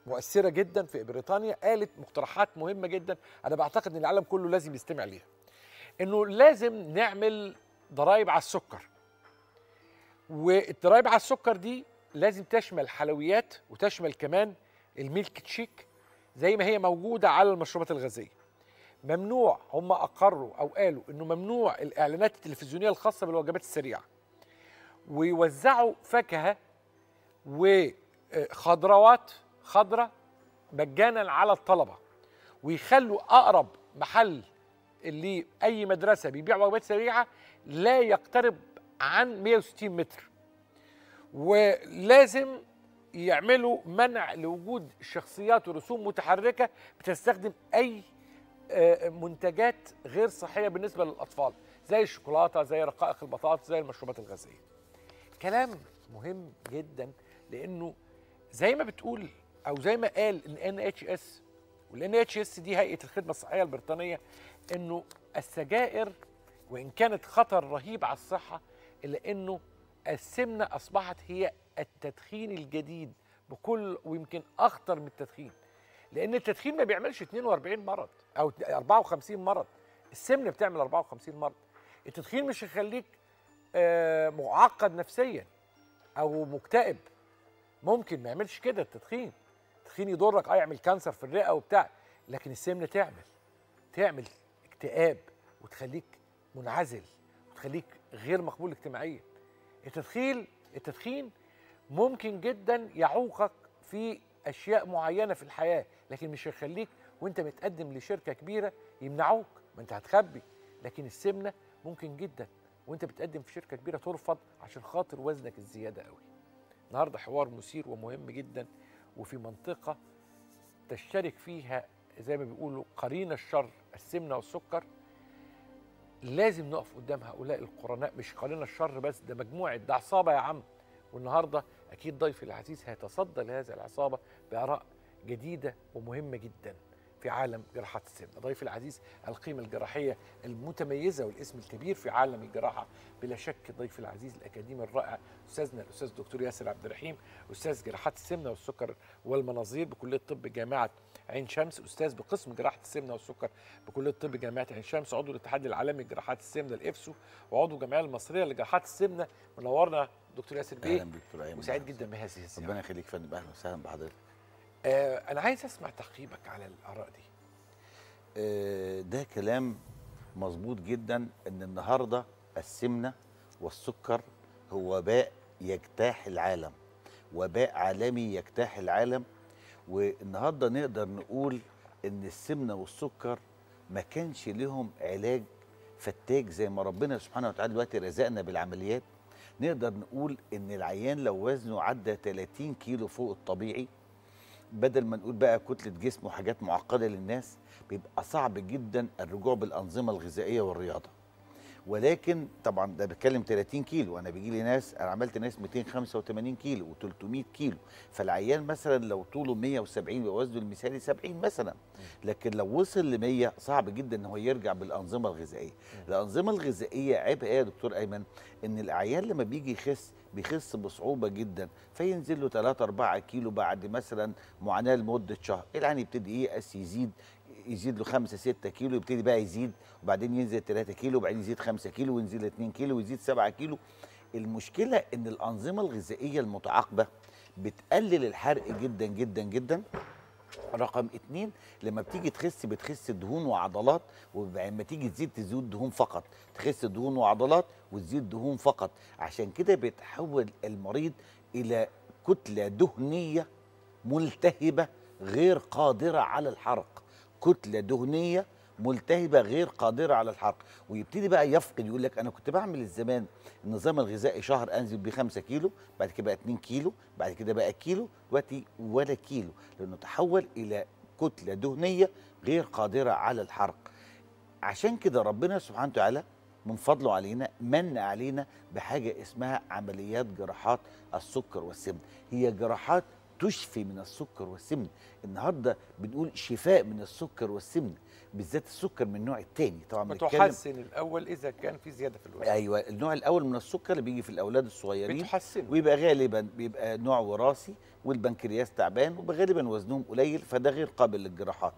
مؤثره جدا في بريطانيا قالت مقترحات مهمه جدا انا بعتقد ان العالم كله لازم يستمع ليها انه لازم نعمل ضرائب على السكر والضرائب على السكر دي لازم تشمل حلويات وتشمل كمان الميلك تشيك زي ما هي موجوده على المشروبات الغازيه ممنوع هم اقروا او قالوا انه ممنوع الاعلانات التلفزيونيه الخاصه بالوجبات السريعه ويوزعوا فاكهه وخضروات خضراء مجانا على الطلبه ويخلوا اقرب محل اللي اي مدرسه بيبيع وجبات سريعه لا يقترب عن 160 متر ولازم يعملوا منع لوجود شخصيات ورسوم متحركه بتستخدم اي آه، منتجات غير صحيه بالنسبه للاطفال زي الشوكولاته زي رقائق البطاطس زي المشروبات الغازيه كلام مهم جدا لانه زي ما بتقول او زي ما قال الان اتش اس والان اتش اس دي هيئه الخدمه الصحيه البريطانيه انه السجائر وان كانت خطر رهيب على الصحه الا انه السمنه اصبحت هي التدخين الجديد بكل ويمكن اخطر من التدخين لان التدخين ما بيعملش 42 مرض او 54 مرض السمنه بتعمل 54 مرض التدخين مش هيخليك آه، معقد نفسيا او مكتئب ممكن ما يعملش كده التدخين التدخين يضرك اه يعمل كانسر في الرئه وبتاع لكن السمنه تعمل تعمل اكتئاب وتخليك منعزل وتخليك غير مقبول اجتماعيا التدخين التدخين ممكن جدا يعوقك في اشياء معينه في الحياه لكن مش هيخليك وانت متقدم لشركه كبيره يمنعوك ما انت هتخبي لكن السمنه ممكن جدا وانت بتقدم في شركه كبيره ترفض عشان خاطر وزنك الزياده قوي النهارده حوار مثير ومهم جدا وفي منطقه تشترك فيها زي ما بيقولوا قرين الشر السمنه والسكر لازم نقف قدام هؤلاء القرناء مش قرين الشر بس ده مجموعه ده عصابه يا عم والنهارده اكيد ضيفي العزيز هيتصدى لهذه العصابه باراء جديده ومهمه جدا في عالم جراحات السمنه ضيفي العزيز القيمه الجراحيه المتميزه والاسم الكبير في عالم الجراحه بلا شك ضيفي العزيز الاكاديمي الرائع استاذنا الاستاذ الدكتور ياسر عبد الرحيم استاذ جراحات السمنه والسكر والمناظير بكليه طب جامعه عين شمس استاذ بقسم جراحه السمنه والسكر بكليه طب جامعه عين شمس عضو الاتحاد العالمي لجراحات السمنه الافسو وعضو الجمعيه المصريه لجراحات السمنه منورنا دكتور ياسر بيه اهلا دكتور ايمن وسعيد جدا بهذه الزياره ربنا يخليك يا فندم اهلا وسهلا بحضرتك آه انا عايز اسمع تعقيبك على الاراء دي آه، ده كلام مظبوط جدا ان النهارده السمنه والسكر هو وباء يجتاح العالم وباء عالمي يجتاح العالم والنهارده نقدر نقول ان السمنه والسكر ما كانش لهم علاج فتاك زي ما ربنا سبحانه وتعالى دلوقتي رزقنا بالعمليات نقدر نقول ان العيان لو وزنه عدى 30 كيلو فوق الطبيعي بدل ما نقول بقى كتله جسم وحاجات معقده للناس بيبقى صعب جدا الرجوع بالانظمه الغذائيه والرياضه ولكن طبعا ده بتكلم 30 كيلو انا بيجي لي ناس انا عملت ناس 285 كيلو و300 كيلو فالعيان مثلا لو طوله 170 ووزنه المثالي 70 مثلا لكن لو وصل ل 100 صعب جدا ان هو يرجع بالانظمه الغذائيه الانظمه الغذائيه عيبها ايه يا دكتور ايمن ان العيان لما بيجي يخس بيخس بصعوبه جدا فينزل له 3 4 كيلو بعد مثلا معاناه لمده شهر العيان يبتدي ييأس يزيد يزيد له 5 6 كيلو يبتدي بقى يزيد وبعدين ينزل 3 كيلو وبعدين يزيد 5 كيلو وينزل 2 كيلو ويزيد 7 كيلو المشكله ان الانظمه الغذائيه المتعاقبه بتقلل الحرق جدا جدا جدا رقم اتنين لما بتيجي تخس بتخس دهون وعضلات ولما تيجي تزيد تزيد دهون فقط تخس دهون وعضلات وتزيد دهون فقط عشان كده بيتحول المريض الى كتله دهنيه ملتهبه غير قادره على الحرق كتله دهنيه ملتهبه غير قادره على الحرق ويبتدي بقى يفقد يقول لك انا كنت بعمل الزمان النظام الغذائي شهر انزل بيه 5 كيلو بعد كده بقى 2 كيلو بعد كده بقى كيلو دلوقتي ولا كيلو لانه تحول الى كتله دهنيه غير قادره على الحرق عشان كده ربنا سبحانه وتعالى من فضله علينا من علينا بحاجه اسمها عمليات جراحات السكر والسمنه هي جراحات تشفي من السكر والسمنه النهارده بنقول شفاء من السكر والسمنه بالذات السكر من النوع الثاني طبعا بنتكلم بتحسن الاول اذا كان في زياده في الوزن ايوه النوع الاول من السكر اللي بيجي في الاولاد الصغيرين بتحسن ويبقى غالبا بيبقى نوع وراثي والبنكرياس تعبان وغالبا وزنهم قليل فده غير قابل للجراحات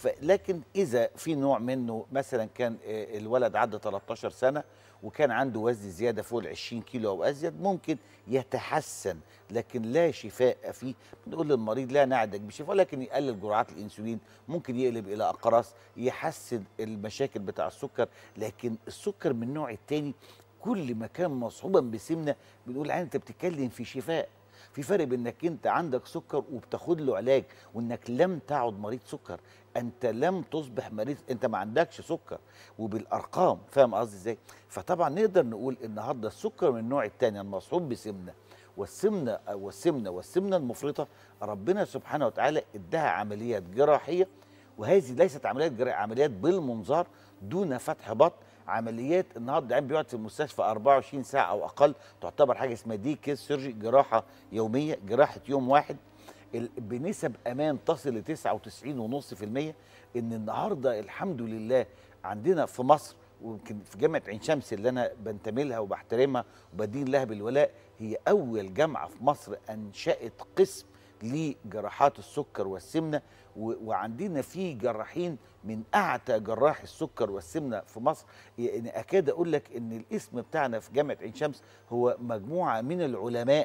لكن اذا في نوع منه مثلا كان آه، الولد عدى 13 سنه وكان عنده وزن زياده فوق ال 20 كيلو او ازيد ممكن يتحسن لكن لا شفاء فيه بنقول للمريض لا نعدك بشفاء لكن يقلل جرعات الانسولين ممكن يقلب الى اقراص يحسن المشاكل بتاع السكر لكن السكر من النوع الثاني كل ما كان مصحوبا بسمنه بنقول عين انت بتتكلم في شفاء في فرق بين انك انت عندك سكر وبتاخد له علاج وانك لم تعد مريض سكر انت لم تصبح مريض انت ما عندكش سكر وبالارقام فاهم قصدي ازاي فطبعا نقدر نقول النهارده السكر من النوع الثاني المصحوب بسمنه والسمنه والسمنه والسمنه المفرطه ربنا سبحانه وتعالى اداها عمليات جراحيه وهذه ليست عمليات جراحيه عمليات بالمنظار دون فتح بطن عمليات النهارده عين بيقعد في المستشفى 24 ساعه او اقل تعتبر حاجه اسمها دي كيس سيرجي جراحه يوميه جراحه يوم واحد ال- بنسب امان تصل ل 99.5% ان النهارده الحمد لله عندنا في مصر ويمكن في جامعه عين شمس اللي انا بنتمي لها وبحترمها وبدين لها بالولاء هي اول جامعه في مصر انشات قسم لجراحات السكر والسمنه و- وعندنا فيه جراحين من اعتى جراح السكر والسمنه في مصر يعني اكاد اقول لك ان الاسم بتاعنا في جامعه عين شمس هو مجموعه من العلماء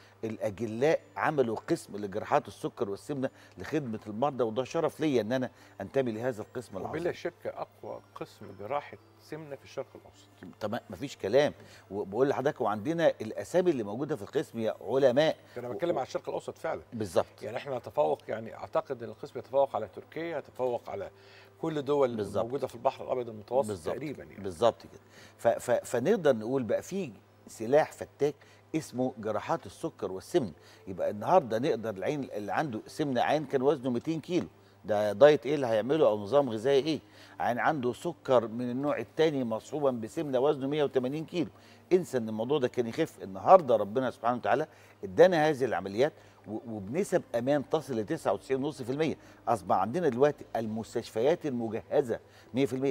الاجلاء عملوا قسم لجراحات السكر والسمنه لخدمه المرضى وده شرف ليا ان انا انتمي لهذا القسم وبلا العظيم شك اقوى قسم جراحه سمنه في الشرق الاوسط تمام مفيش كلام وبقول لحضرتك وعندنا الاسامي اللي موجوده في القسم هي علماء انا بتكلم على الشرق الاوسط فعلا بالظبط يعني احنا نتفوق يعني اعتقد ان القسم يتفوق على تركيا يتفوق على كل دول بالظبط. موجوده في البحر الابيض المتوسط بالظبط تقريبا يعني بالظبط كده ف ف فنقدر نقول بقى في سلاح فتاك اسمه جراحات السكر والسمن يبقى النهارده نقدر العين اللي عنده سمنه عين كان وزنه 200 كيلو ده دايت ايه اللي هيعمله او نظام غذائي ايه عين عنده سكر من النوع الثاني مصحوبا بسمنه وزنه 180 كيلو انسى ان الموضوع ده كان يخف النهارده ربنا سبحانه وتعالى ادانا هذه العمليات و- وبنسب امان تصل ل 99.5% اصبح عندنا دلوقتي المستشفيات المجهزه 100%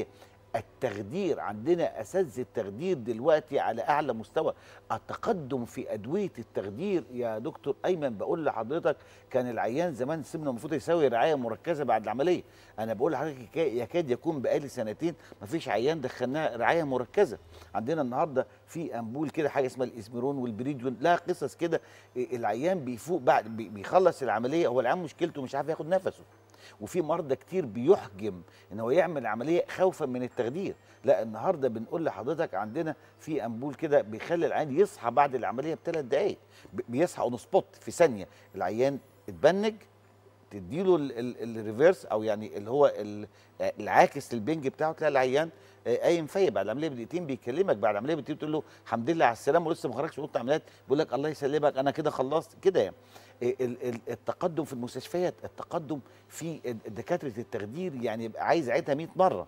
التخدير عندنا اساتذه التخدير دلوقتي على اعلى مستوى التقدم في ادويه التخدير يا دكتور ايمن بقول لحضرتك كان العيان زمان السمنه المفروض يساوي رعايه مركزه بعد العمليه انا بقول لحضرتك يكا- يكاد يكون بقالي سنتين ما فيش عيان دخلناه رعايه مركزه عندنا النهارده في امبول كده حاجه اسمها الاسمرون والبريديون لا قصص كده إيه، العيان بيفوق بعد بي- بيخلص العمليه هو العيان مشكلته مش عارف ياخد نفسه وفي مرضى كتير بيحجم ان هو يعمل عمليه خوفا من التخدير لا النهارده بنقول لحضرتك عندنا في امبول كده بيخلي العيان يصحى بعد العمليه بثلاث دقائق ب- بيصحى اون سبوت في ثانيه العيان اتبنج تديله ال- ال- الريفيرس او يعني اللي هو ال- العاكس للبنج بتاعه تلاقي العيان آه، قايم فايق بعد العمليه بدقيقتين بيكلمك بعد العمليه بدقيقتين تقول له الحمد لله على السلامه ولسه ما خرجش من اوضه عمليات بيقول لك الله يسلمك انا كده خلصت كده يعني ال- ال- التقدم في المستشفيات التقدم في دكاتره التخدير يعني يبقى عايز اعيدها 100 مره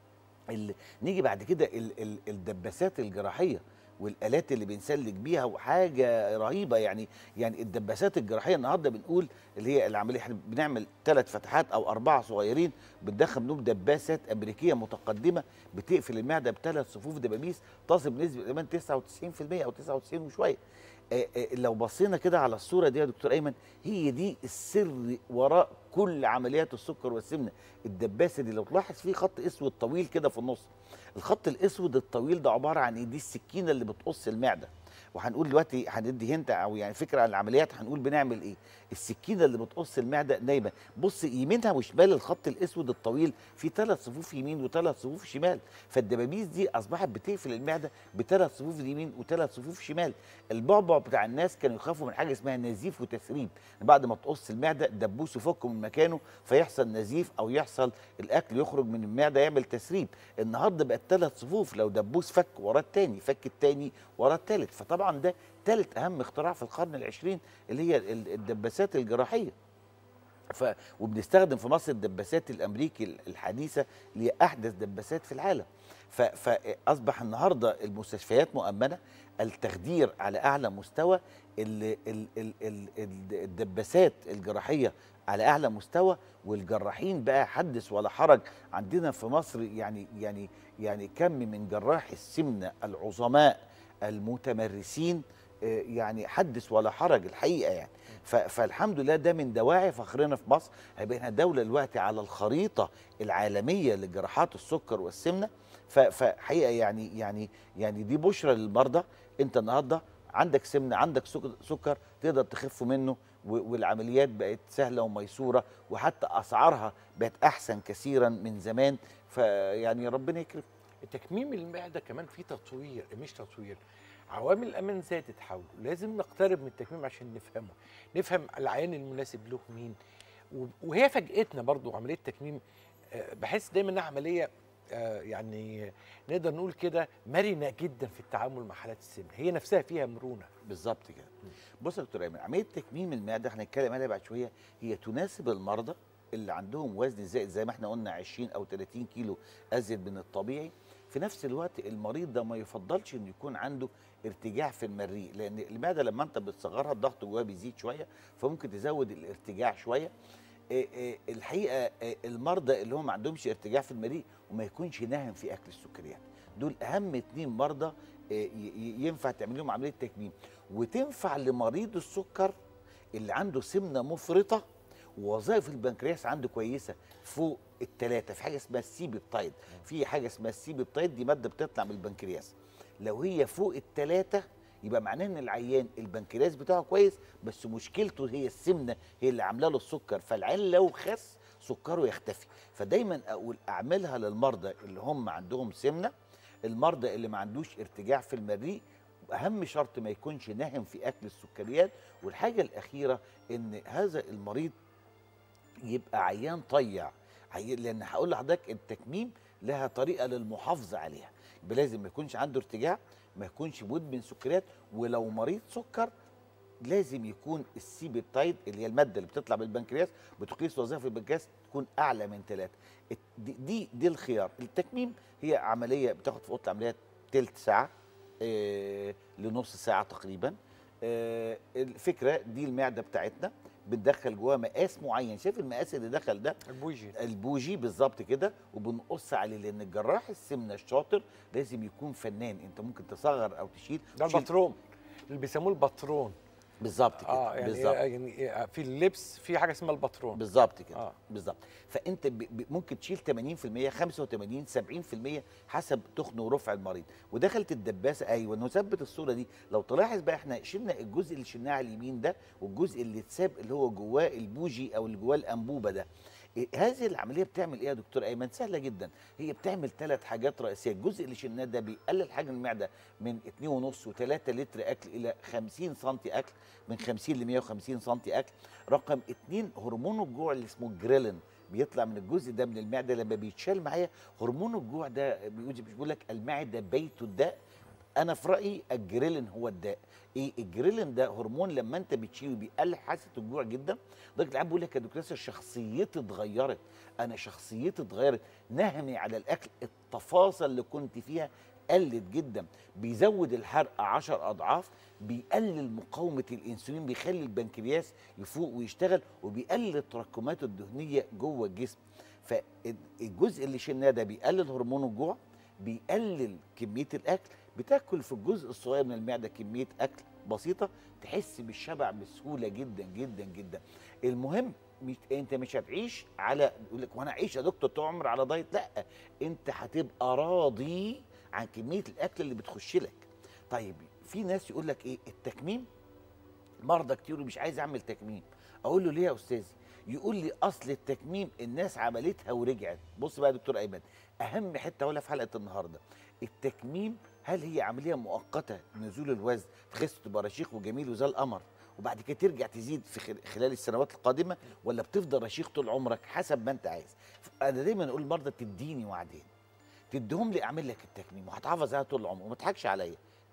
ال- نيجي بعد كده ال- ال- الدباسات الجراحيه والالات اللي بنسلك بيها وحاجه رهيبه يعني يعني الدباسات الجراحيه النهارده بنقول اللي هي العمليه احنا بنعمل ثلاث فتحات او اربعه صغيرين بندخل منهم دباسات امريكيه متقدمه بتقفل المعده بثلاث صفوف دبابيس تصل بنسبه امان 99% او 99 وشويه آه، آه، لو بصينا كده على الصوره دي يا دكتور ايمن هي دي السر وراء كل عمليات السكر والسمنه الدباسه دي لو تلاحظ في خط اسود طويل كده في النص الخط الاسود الطويل ده عباره عن ايه دي السكينه اللي بتقص المعده وهنقول دلوقتي هندي هنت او يعني فكره عن العمليات هنقول بنعمل ايه السكينه اللي بتقص المعده نايمه بص يمينها وشمال الخط الاسود الطويل في ثلاث صفوف يمين وثلاث صفوف شمال فالدبابيس دي اصبحت بتقفل المعده بثلاث صفوف يمين وثلاث صفوف شمال البعبع بتاع الناس كانوا يخافوا من حاجه اسمها نزيف وتسريب بعد ما تقص المعده دبوس يفك من مكانه فيحصل نزيف او يحصل الاكل يخرج من المعده يعمل تسريب النهارده بقت ثلاث صفوف لو دبوس فك وراه الثاني فك الثاني وراه الثالث فطبعا ده ثالث اهم اختراع في القرن العشرين اللي هي ال- الدباسات الجراحيه ف وبنستخدم في مصر الدباسات الامريكي الحديثه اللي هي احدث دباسات في العالم ف... فاصبح النهارده المستشفيات مؤمنه التخدير على اعلى مستوى ال... ال... ال... ال... ال- الدباسات الجراحيه على اعلى مستوى والجراحين بقى حدث ولا حرج عندنا في مصر يعني يعني يعني كم من جراح السمنه العظماء المتمرسين آه، يعني حدث ولا حرج الحقيقه يعني ف- فالحمد لله ده من دواعي فخرنا في مصر هيبقى احنا دوله دلوقتي على الخريطه العالميه لجراحات السكر والسمنه ف- فحقيقه يعني يعني يعني دي بشرى للمرضى انت النهارده عندك سمنه عندك سك- سكر تقدر تخف منه و- والعمليات بقت سهله وميسوره وحتى اسعارها بقت احسن كثيرا من زمان فيعني ربنا يكرم تكميم المعده كمان في تطوير مش تطوير عوامل الامان زادت حوله لازم نقترب من التكميم عشان نفهمه نفهم العيان المناسب له مين و- وهي فاجئتنا برضو عمليه التكميم آه، بحس دايما انها عمليه آه، يعني نقدر نقول كده مرنه جدا في التعامل مع حالات السمنه هي نفسها فيها مرونه بالظبط كده بص يا دكتور ايمن عمليه تكميم المعده احنا هنتكلم عليها بعد شويه هي تناسب المرضى اللي عندهم وزن زائد زي ما احنا قلنا 20 او 30 كيلو ازيد من الطبيعي في نفس الوقت المريض ده ما يفضلش انه يكون عنده ارتجاع في المريء لان المعده لما انت بتصغرها الضغط جواها بيزيد شويه فممكن تزود الارتجاع شويه إيه إيه الحقيقه إيه المرضى اللي هم ما عندهمش ارتجاع في المريء وما يكونش ناهم في اكل السكريات دول اهم اتنين مرضى إيه ي- ي- ينفع تعمل لهم عمليه تكميم وتنفع لمريض السكر اللي عنده سمنه مفرطه ووظائف البنكرياس عنده كويسه فوق الثلاثه في حاجه اسمها السيبيبتايد في حاجه اسمها السيبيبتايد دي ماده بتطلع من البنكرياس لو هي فوق الثلاثه يبقى معناه ان العيان البنكرياس بتاعه كويس بس مشكلته هي السمنه هي اللي عامله له السكر فالعيان لو خس سكره يختفي فدايما اقول اعملها للمرضى اللي هم عندهم سمنه المرضى اللي ما عندوش ارتجاع في المريء اهم شرط ما يكونش ناهم في اكل السكريات والحاجه الاخيره ان هذا المريض يبقى عيان طيع عي- لان هقول لحضرتك التكميم لها طريقه للمحافظه عليها يبقى لازم ما يكونش عنده ارتجاع ما يكونش مدمن سكريات ولو مريض سكر لازم يكون السيبيبتايد اللي هي الماده اللي بتطلع من البنكرياس بتقيس وظائف البنكرياس تكون اعلى من ثلاثه دي, دي دي الخيار التكميم هي عمليه بتاخد في اوضه العمليات تلت ساعه آه لنص ساعه تقريبا آه الفكره دي المعده بتاعتنا بندخل جواها مقاس معين شايف المقاس اللي دخل ده البوجي البوجي بالظبط كده وبنقص عليه لان الجراح السمنه الشاطر لازم يكون فنان انت ممكن تصغر او تشيل ده تشيل- الباترون اللي بيسموه الباترون بالظبط كده اه يعني, بالظبط يعني في اللبس في حاجه اسمها الباترون بالظبط كده آه. آه. بالظبط فانت ب... ب... ممكن تشيل 80% 85 70% حسب تخن ورفع المريض ودخلت الدباسه ايوه نثبت الصوره دي لو تلاحظ بقى احنا شلنا الجزء اللي شلناه على اليمين ده والجزء اللي اتساب اللي هو جواه البوجي او اللي جواه الانبوبه ده إيه هذه العمليه بتعمل ايه يا دكتور ايمن سهله جدا هي بتعمل ثلاث حاجات رئيسيه الجزء اللي شلناه ده بيقلل حجم المعده من 2.5 و3 لتر اكل الى 50 سم اكل من 50 ل 150 سم اكل رقم اتنين هرمون الجوع اللي اسمه الجريلين بيطلع من الجزء ده من المعده لما بيتشال معايا هرمون الجوع ده بيقول مش بيقول لك المعده بيت الداء انا في رايي الجريلين هو الداء ايه الجريلين ده هرمون لما انت بتشيله بيقلل حاسه الجوع جدا لدرجه العيال بيقول لك يا دكتور ياسر شخصيتي اتغيرت انا شخصيتي اتغيرت نهمي على الاكل التفاصيل اللي كنت فيها قلت جدا بيزود الحرق 10 اضعاف بيقلل مقاومه الانسولين بيخلي البنكرياس يفوق ويشتغل وبيقلل التراكمات الدهنيه جوه الجسم فالجزء اللي شلناه ده بيقلل هرمون الجوع بيقلل كميه الاكل بتاكل في الجزء الصغير من المعده كميه اكل بسيطه تحس بالشبع بسهوله جدا جدا جدا المهم مش انت مش هتعيش على يقول لك وانا اعيش يا دكتور طول عمري على دايت لا انت هتبقى راضي عن كميه الاكل اللي بتخش لك طيب في ناس يقول لك ايه التكميم مرضى كتير مش عايز اعمل تكميم اقول له ليه يا استاذي يقول لي اصل التكميم الناس عملتها ورجعت بص بقى يا دكتور ايمن اهم حته ولا في حلقه النهارده التكميم هل هي عمليه مؤقته نزول الوزن تخس تبقى رشيق وجميل وزي القمر وبعد كده ترجع تزيد في خل- خلال السنوات القادمه ولا بتفضل رشيق طول عمرك حسب ما انت عايز انا دايما اقول للمرضى تديني وعدين تديهم لي اعمل لك التكميم وهتحافظ عليها طول العمر وما تضحكش عليا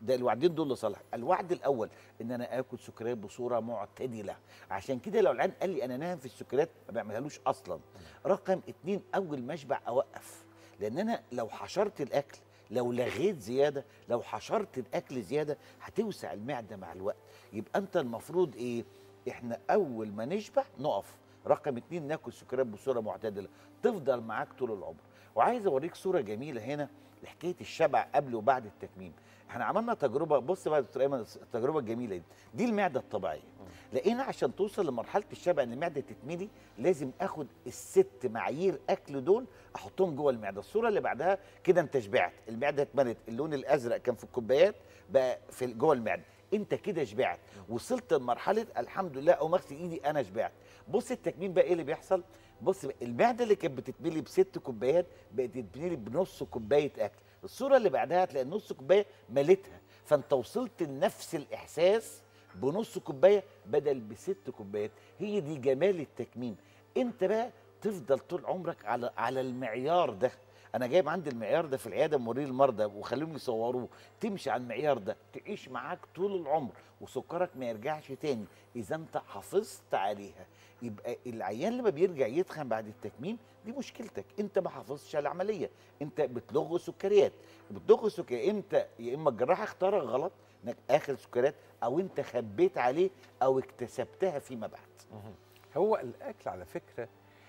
ده الوعدين دول لصالح الوعد الاول ان انا اكل سكريات بصوره معتدله عشان كده لو العيان قال لي انا نايم في السكريات ما بعملهالوش اصلا رقم اتنين اول ما اشبع اوقف لان انا لو حشرت الاكل لو لغيت زياده لو حشرت الاكل زياده هتوسع المعده مع الوقت يبقى انت المفروض ايه احنا اول ما نشبع نقف رقم اتنين ناكل سكريات بصوره معتدله تفضل معاك طول العمر وعايز اوريك صوره جميله هنا لحكايه الشبع قبل وبعد التكميم احنا عملنا تجربه بص بقى يا دكتور ايمن التجربه الجميله دي دي المعده الطبيعيه لقينا عشان توصل لمرحله الشبع ان المعده تتملي لازم اخد الست معايير اكل دول احطهم جوه المعده الصوره اللي بعدها كده انت شبعت المعده اتملت اللون الازرق كان في الكوبايات بقى في جوه المعده انت كده شبعت وصلت لمرحله الحمد لله او مغسل ايدي انا شبعت بص التكميم بقى ايه اللي بيحصل بص بقى المعده اللي كانت بتتملي بست كوبايات بقت تتملي بنص كوبايه اكل الصوره اللي بعدها هتلاقي نص كوبايه مليتها فانت وصلت لنفس الاحساس بنص كوبايه بدل بست كوبايات هي دي جمال التكميم انت بقى تفضل طول عمرك على على المعيار ده انا جايب عندي المعيار ده في العياده موريه المرضى وخليهم يصوروه تمشي على المعيار ده تعيش معاك طول العمر وسكرك ما يرجعش تاني اذا انت حافظت عليها يبقى العيان لما بيرجع يتخن بعد التكميم دي مشكلتك انت ما حافظتش على العمليه انت بتلغ سكريات بتلغ سكريات انت يا اما الجراح اختارك غلط انك اخر سكريات او انت خبيت عليه او اكتسبتها فيما بعد هو الاكل على فكره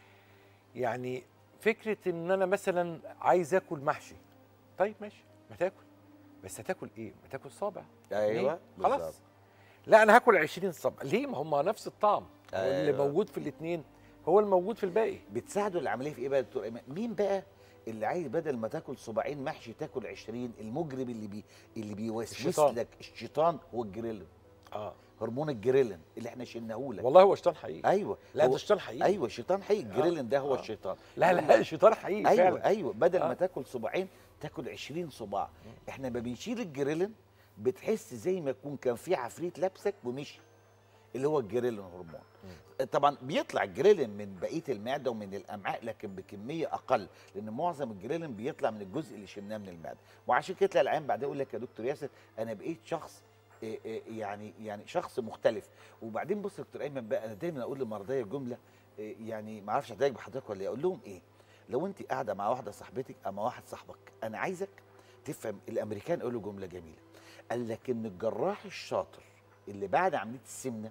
يعني فكره ان انا مثلا عايز اكل محشي طيب ماشي ما تاكل بس هتاكل ايه ما تاكل صابع ايوه ليه؟ خلاص بالظبط. لا انا هاكل 20 صابع ليه ما هم نفس الطعم أيوة. واللي موجود في الاثنين هو الموجود في الباقي بتساعده العمليه في ايه بقى يا دكتور ايمن مين بقى اللي عايز بدل ما تاكل صباعين محشي تاكل 20 المجرم اللي بي اللي بيوسوس الشيطان. لك الشيطان هو الجريلين اه هرمون الجريلين اللي احنا شلناه لك والله هو شيطان حقيقي ايوه لا هو- ده شيطان حقيقي ايوه الشيطان حقيقي الجريلين ده هو آه. الشيطان لا لا شيطان حقيقي ايوه فعلا ايوه بدل آه. ما تاكل صباعين تاكل 20 صباع احنا ما بنشيل الجريلين بتحس زي ما يكون كان في عفريت لابسك ومشي اللي هو الجريلين هرمون طبعا بيطلع الجريلين من بقيه المعده ومن الامعاء لكن بكميه اقل لان معظم الجريلين بيطلع من الجزء اللي شلناه من المعده وعشان كده تلاقي العيان بعدين يقول لك يا دكتور ياسر انا بقيت شخص إيه إيه يعني يعني شخص مختلف وبعدين بص يا دكتور ايمن بقى انا دايما اقول لمرضايا جمله إيه يعني ما اعرفش هتضايق بحضرتك ولا ايه اقول لهم ايه لو انت قاعده مع واحده صاحبتك اما واحد صاحبك انا عايزك تفهم الامريكان قالوا جمله جميله قال لك ان الجراح الشاطر اللي بعد عمليه السمنه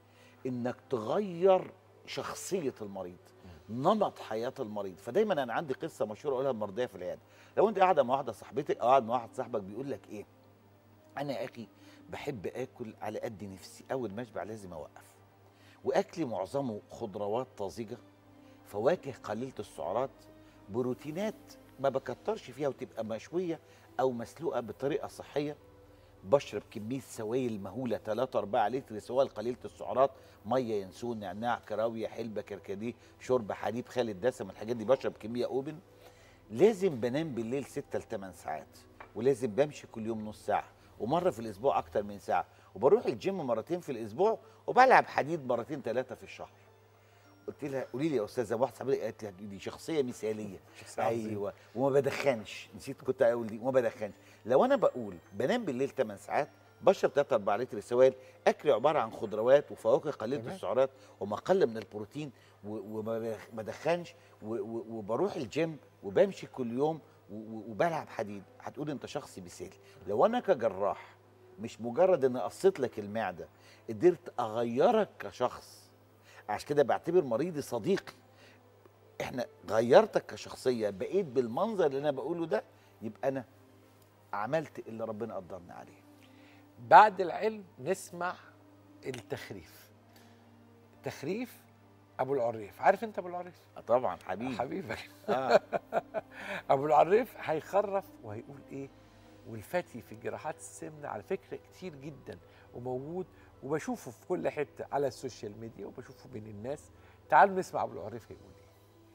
انك تغير شخصيه المريض نمط حياه المريض فدايما انا عندي قصه مشهوره اقولها للمرضيه في العياده لو انت قاعده مع واحده صاحبتك او قاعد مع واحد صاحبك بيقول لك ايه انا يا اخي بحب اكل على قد نفسي اول ما اشبع لازم اوقف واكلي معظمه خضروات طازجه فواكه قليله السعرات بروتينات ما بكترش فيها وتبقى مشويه او مسلوقه بطريقه صحيه بشرب كميه سوائل مهوله 3 4 لتر سوائل قليله السعرات ميه ينسون نعناع كراويه حلبه كركديه شرب حليب خالي الدسم الحاجات دي بشرب كميه اوبن لازم بنام بالليل 6 ل 8 ساعات ولازم بمشي كل يوم نص ساعه ومره في الاسبوع اكتر من ساعه وبروح الجيم مرتين في الاسبوع وبلعب حديد مرتين ثلاثه في الشهر قلت لها قولي لي يا استاذه واحده صاحبتي قالت لي دي شخصيه مثاليه شخصية عظيمة. ايوه وما بدخنش نسيت كنت اقول دي وما بدخنش لو انا بقول بنام بالليل 8 ساعات بشرب 3 4 لتر سوائل اكلي عباره عن خضروات وفواكه قليله تمام. السعرات وما قل من البروتين و- وما بخ- ما بدخنش و- و- وبروح الجيم وبمشي كل يوم و- و- وبلعب حديد هتقول انت شخص مثالي لو انا كجراح مش مجرد اني قصيت لك المعده قدرت اغيرك كشخص عشان كده بعتبر مريضي صديقي احنا غيرتك كشخصيه بقيت بالمنظر اللي انا بقوله ده يبقى انا عملت اللي ربنا قدرني عليه بعد العلم نسمع التخريف تخريف ابو العريف عارف انت ابو العريف آه طبعا حبيبي حبيبك آه. ابو العريف هيخرف وهيقول ايه والفتي في جراحات السمنه على فكره كتير جدا وموجود وبشوفه في كل حته على السوشيال ميديا وبشوفه بين الناس تعالوا نسمع ابو العريف هيقول ايه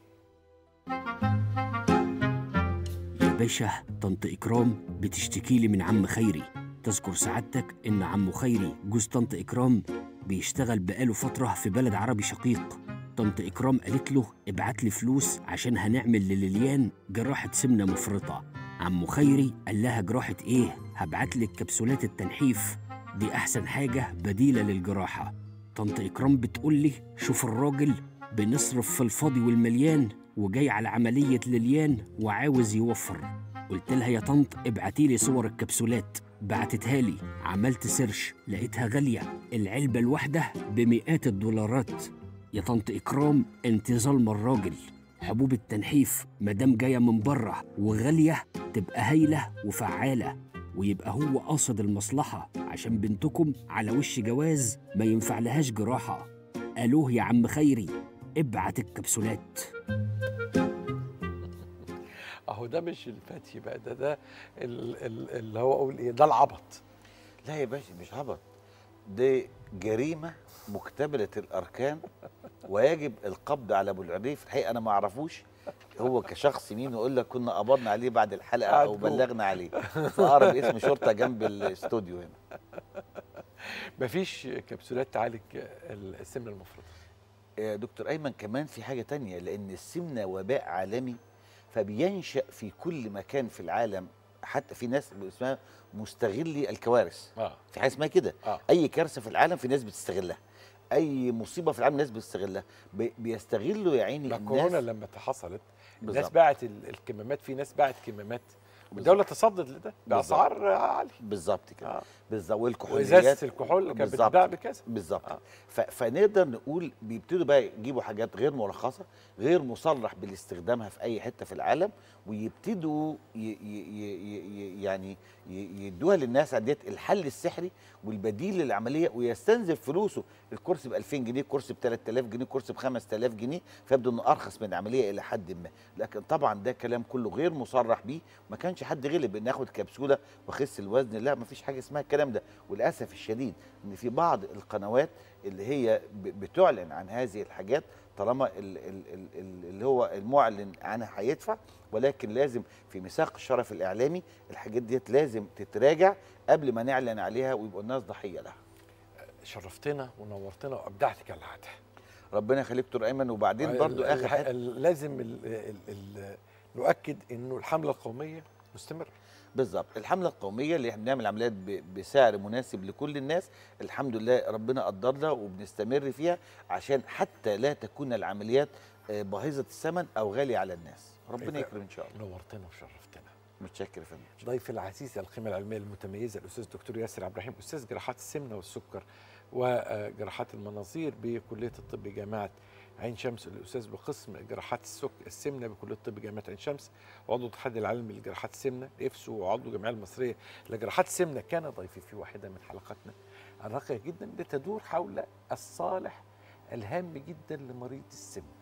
يا باشا طنط إكرام بتشتكي لي من عم خيري تذكر سعادتك إن عم خيري جوز طنط إكرام بيشتغل بقاله فترة في بلد عربي شقيق طنط إكرام قالت له ابعت لي فلوس عشان هنعمل لليليان جراحة سمنة مفرطة عمو خيري قال لها جراحة إيه؟ هبعتلك كبسولات التنحيف دي أحسن حاجة بديلة للجراحة طنط إكرام بتقول لي شوف الراجل بنصرف في الفاضي والمليان وجاي على عملية لليان وعاوز يوفر قلت لها يا طنط ابعتي لي صور الكبسولات بعتتها لي عملت سيرش لقيتها غالية العلبة الواحدة بمئات الدولارات يا طنط إكرام انت ظالمة الراجل حبوب التنحيف مادام جاية من بره وغالية تبقى هايلة وفعالة ويبقى هو قاصد المصلحة عشان بنتكم على وش جواز ما ينفع لهاش جراحة ألوه يا عم خيري ابعت الكبسولات اهو ده مش الفتي بقى ده ده ال- ال- اللي هو اقول ايه ده العبط لا يا باشا مش هبط دي جريمه مكتمله الاركان ويجب القبض على ابو العريف الحقيقه انا ما اعرفوش هو كشخص مين يقول لك كنا قبضنا عليه بعد الحلقه قاعد او جوه. بلغنا عليه في اقرب اسم شرطه جنب الاستوديو هنا مفيش كبسولات تعالج ال- السمنه المفرطه يا دكتور ايمن كمان في حاجه تانية لان السمنه وباء عالمي فبينشا في كل مكان في العالم حتى في ناس اسمها مستغلي الكوارث اه في حاجه اسمها كده اه اي كارثه في العالم في ناس بتستغلها اي مصيبه في العالم ناس بتستغلها بي- بيستغلوا يا عيني لا كورونا الناس لما حصلت الناس بالظبط. باعت ال- الكمامات في ناس باعت كمامات والدوله تصدت لده باسعار عاليه بالظبط كده اه بالظبط والكحوليات وازازه الكحول كانت بالظبط. بتتباع بكذا بالظبط آه. ف- فنقدر نقول بيبتدوا بقى يجيبوا حاجات غير مرخصه غير مصرح باستخدامها في اي حته في العالم ويبتدوا ي ي ي ي يعني ي- يدوها للناس عن ديت الحل السحري والبديل للعمليه ويستنزف فلوسه الكرسي ب 2000 جنيه الكرسي ب 3000 جنيه الكرسي ب 5000 جنيه فيبدو انه ارخص من العمليه الى حد ما لكن طبعا ده كلام كله غير مصرح بيه ما كانش حد غلب ان اخد كبسوله واخس الوزن لا ما فيش حاجه اسمها الكلام ده وللاسف الشديد ان في بعض القنوات اللي هي ب- بتعلن عن هذه الحاجات طالما ال- ال- ال- ال- اللي هو المعلن عنها هيدفع ولكن لازم في ميثاق الشرف الاعلامي الحاجات ديت لازم تتراجع قبل ما نعلن عليها ويبقوا الناس ضحيه لها شرفتنا ونورتنا وابدعت كالعاده ربنا يخليك دكتور ايمن وبعدين برضو ال- اخر ال- حاجه ال- لازم ال ال ال نؤكد انه الحمله القوميه مستمره بالظبط الحمله القوميه اللي احنا بنعمل عمليات ب- بسعر مناسب لكل الناس الحمد لله ربنا قدرنا وبنستمر فيها عشان حتى لا تكون العمليات آه، باهظه الثمن او غاليه على الناس ربنا أيوة. يكرم ان شاء الله نورتنا وشرفتنا متشكر يا فندم ضيف العزيز القيمه العلميه المتميزه الاستاذ الدكتور ياسر عبد الرحيم استاذ جراحات السمنه والسكر وجراحات المناظير بكليه الطب جامعه عين شمس الاستاذ بقسم جراحات السك السمنه بكليه الطب جامعه عين شمس وعضو الاتحاد العالمي لجراحات السمنه افسو وعضو الجمعيه المصريه لجراحات السمنه كان ضيفي في واحده من حلقاتنا الراقيه جدا لتدور حول الصالح الهام جدا لمريض السمنه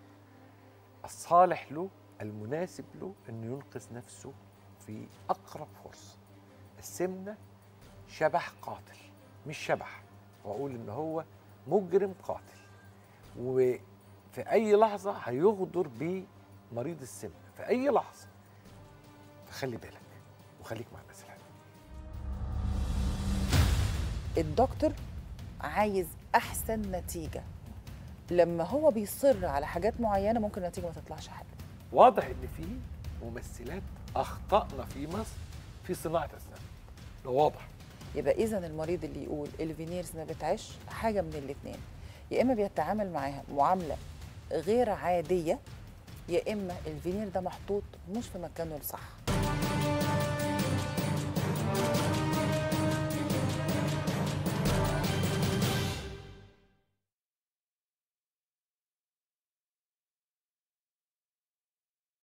الصالح له المناسب له انه ينقذ نفسه في اقرب فرصه السمنه شبح قاتل مش شبح واقول ان هو مجرم قاتل وفي اي لحظه هيغدر بمريض السمنه في اي لحظه فخلي بالك وخليك مع الناس الحلوه الدكتور عايز احسن نتيجه لما هو بيصر على حاجات معينه ممكن النتيجه ما تطلعش حلوه واضح ان في ممثلات اخطانا في مصر في صناعه اسنان ده واضح يبقى اذا المريض اللي يقول الفينيرز ما بتعيش حاجه من الاثنين يا اما بيتعامل معاها معامله غير عاديه يا اما الفينير ده محطوط مش في مكانه الصح